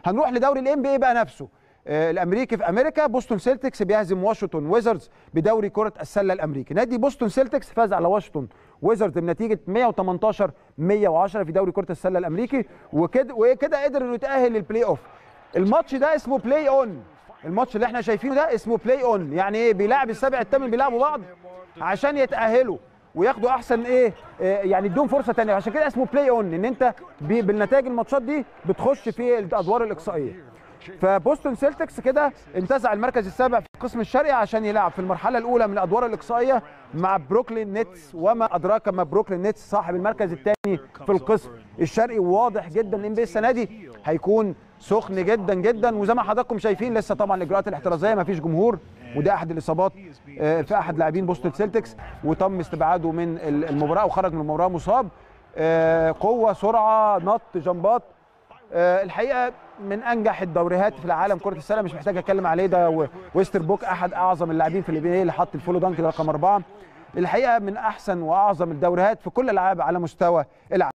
هنروح لدوري الام بي اي بقى نفسه آه، الامريكي في امريكا بوستون سيلتكس بيهزم واشنطن ويزردز بدوري كره السله الامريكي نادي بوستون سيلتكس فاز على واشنطن ويزردز بنتيجه 118 110 في دوري كره السله الامريكي وكده وكده قدر انه يتاهل للبلاي اوف الماتش ده اسمه بلاي اون الماتش اللي احنا شايفينه ده اسمه بلاي اون يعني ايه بيلعب السابع الثامن بيلعبوا بعض عشان يتاهلوا وياخدوا احسن ايه آه، يعني ادوهم فرصه ثانيه عشان كده اسمه بلاي اون ان انت بي- بالنتائج الماتشات دي بتخش في الادوار الاقصائيه فبوستون سيلتكس كده انتزع المركز السابع في القسم الشرقي عشان يلعب في المرحله الاولى من الادوار الاقصائيه مع بروكلين نيتس وما ادراك ما بروكلين نيتس صاحب المركز الثاني في القسم الشرقي واضح جدا ان السنه دي هيكون سخن جدا جدا وزي ما حضراتكم شايفين لسه طبعا الاجراءات الاحترازيه ما فيش جمهور وده احد الاصابات آه، في احد لاعبين بوستون سيلتكس وتم استبعاده من المباراه وخرج من المباراه مصاب آه، قوه سرعه نط جمبات آه، الحقيقه من انجح الدوريات في العالم كره السله مش محتاج اتكلم عليه ده و- ويستر بوك احد اعظم اللاعبين في البي اللي حط الفولو دانك ده رقم اربعه الحقيقه من احسن واعظم الدوريات في كل الالعاب على مستوى العالم